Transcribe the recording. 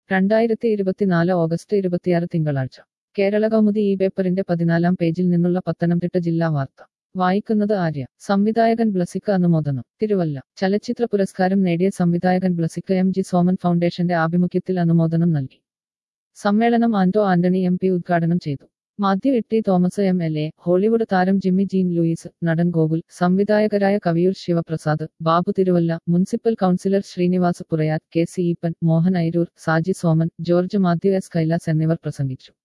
രണ്ടായിരത്തി ഇരുപത്തിനാല് ഓഗസ്റ്റ് ഇരുപത്തിയാറ് തിങ്കളാഴ്ച കേരള കൗമുദി ഈ പേപ്പറിന്റെ പതിനാലാം പേജിൽ നിന്നുള്ള പത്തനംതിട്ട ജില്ലാ വാർത്ത വായിക്കുന്നത് ആര്യ സംവിധായകൻ ബ്ലസിക്ക അനുമോദനം തിരുവല്ല ചലച്ചിത്ര പുരസ്കാരം നേടിയ സംവിധായകൻ ബ്ലസിക്ക എം ജി സോമൻ ഫൗണ്ടേഷന്റെ ആഭിമുഖ്യത്തിൽ അനുമോദനം നൽകി സമ്മേളനം ആന്റോ ആന്റണി എം പി ഉദ്ഘാടനം ചെയ്തു Mathew Itty Thomas M L A Hollywood താരം ജിമ്മി ജീൻ ലൂയിസ് നടൻ ഗോകുൽ സംവിധായകരായ Kaviyoor Sivaprasad Babu Thiruvalla municipal councillor Sreenivas Purayar K C Eappen Mohan Airoor Saji Soman George Mathew S Kailas എന്നിവർ പ്രസംഗിച്ചു